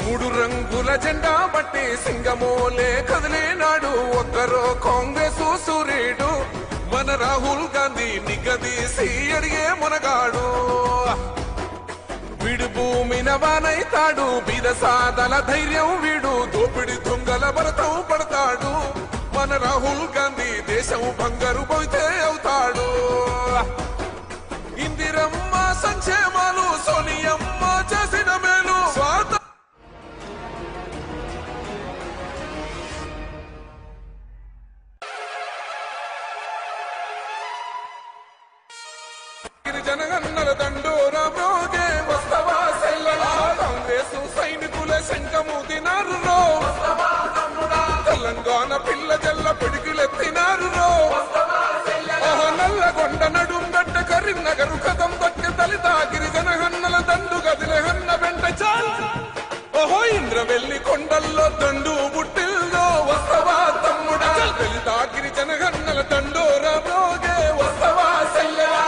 మూడు రంగుల జెండా బట్టి సింగమోలే కదిలినాడు ఒక్కరో కాంగ్రెస్ సూర్యుడు మన రాహుల్ గాంధీ నిగదీసి అడిగే మునగాడు వీడు భూమిన వానైతాడు బీద సాదల ధైర్యం వీడు దోపిడి దొంగల భరతం పడతాడు మన రాహుల్ గాంధీ దేశం బంగారు పోతే అవుతాడు ఇందిరమ్మ సంక్షేమాలు సోనియమ్మ చేసిన మేలు స్వాత జనగన్నల దండోరా బ్రోగే వస్తవా సెల్లలా కాంగ్రెస్ సైనికుల శంఖము తినారు రో తెలంగాణ పిల్ల జల్ల పిడికిలెత్తినారు రో ఓహో నల్లగొండ నడుం గడ్డ కరీంనగరు కదం దక్కి దళిత గిరిజన హన్నల దండు గదిలే హన్న వెంట చాల్ ఓహో ఇంద్రవెల్లి కొండల్లో దండు బుట్టిల్లో వస్తవా తమ్ముడా దళిత గిరిజన హన్నల దండోరా బ్రోగే వస్తవా సెల్లలా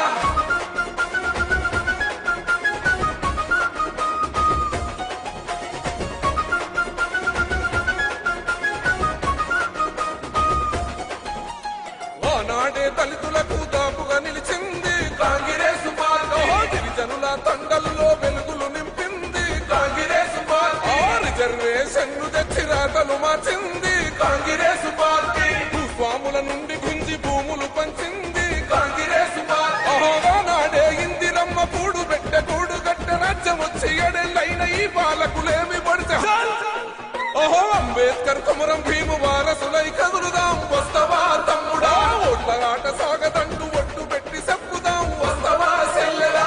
ఆనాడే దళితులకు దాపుగా నిలిచింది కాంగ్రెస్ పార్టీ గిరిజనుల తండల్లో వెలుగులు నింపింది కాంగ్రెస్ పార్టీ రిజర్వేషన్ తెచ్చి రాతలు మార్చింది కాంగ్రెస్ పార్టీ భూస్వాముల నుండి గుంజి భూములు పంచింది కాంగ్రెస్ పార్టీ ఆనాడే ఇందిరమ్మ కూడు పెట్ట కూడు గట్ట రాజ్యం వచ్చి ఎడెళ్ళైన ఈ పాలకులేమి పడితే ఓహో అంబేద్కర్ కుమరం భీము వారసులై కదులుదాం వస్తవా తమ్ముడా ఓట్ల ఆట సాగదంటూ ఒట్టు పెట్టి చెప్పుదాం వస్తవా సెల్లెడా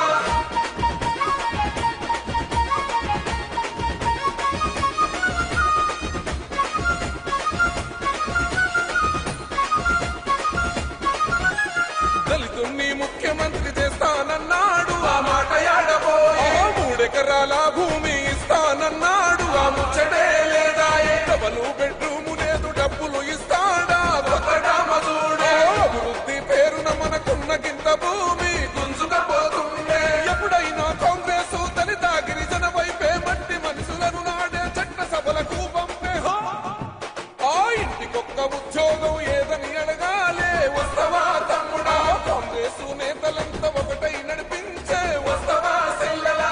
దళితుణ్ణి ముఖ్యమంత్రి చేస్తానన్నాడు ఆ మాట యాడబోయే మూడెకరాల భూమి ఇస్తానన్నాడు ఆ ముచ్చటే లేదా డబలు బెడ్రూము లేదు డబ్బులు ఇస్తాడా కొత్తగా మధుడే అభివృద్ధి పేరున మనకున్న గింత భూమి గుంజుకపోతుండే ఎప్పుడైనా కాంగ్రెస్ దళిత గిరిజన వైపే మట్టి మనుషులను నాడే చట్ట సభలకు పంపే హో! ఆ ఇంటికొక్క ఉద్యోగం ఏదని అడగాలే వస్తవా తమ్ముడా కాంగ్రెస్ నేతలంతా ఒకటై నడిపించే వస్తవా సెల్లలా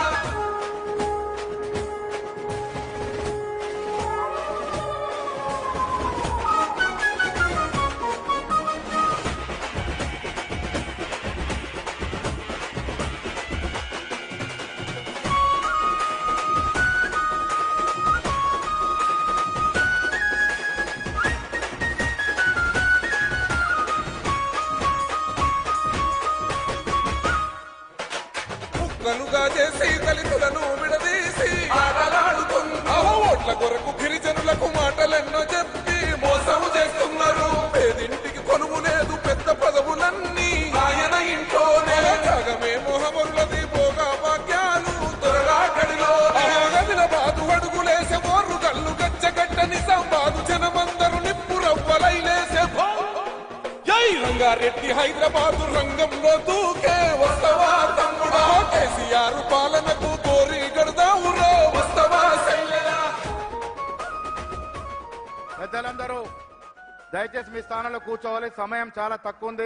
ముక్కలుగా చేసి దళితులను విడదీసి ఆటలాడుతున్నా ఓట్ల కొరకు గిరిజనులకు మాటలెన్నో చెప్పి మోసం చేస్తున్నారు పేదింటికి కొనువు లేదు పెద్ద పదవులన్నీ ఆయన ఇంట్లోనే జగమే మొహమరులది భోగా భాగ్యాలు త్వరగా కడిలో గదిల బాదు అడుగులేసే ఓర్రు గల్లు గచ్చగడ్డ నిజామాబాదు జనమందరు నిప్పు రవ్వలైలేసే భో జై రంగారెడ్డి హైదరాబాద్ రంగంలో దూకే వస్తవా తమ్ముడా కేసీఆర్ పాలనకు కోరి గడదావురో వస్తవా శైలజా పెద్దలందరూ దయచేసి మీ స్థానంలో కూర్చోవాలి సమయం చాలా తక్కువ ఉంది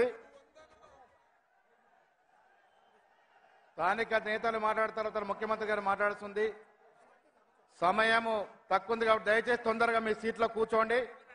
స్థానిక నేతలు మాట్లాడతారు తర్వాత ముఖ్యమంత్రి గారు మాట్లాడుతుంది సమయము తక్కువ ఉంది కాబట్టి దయచేసి తొందరగా మీ సీట్లో కూర్చోండి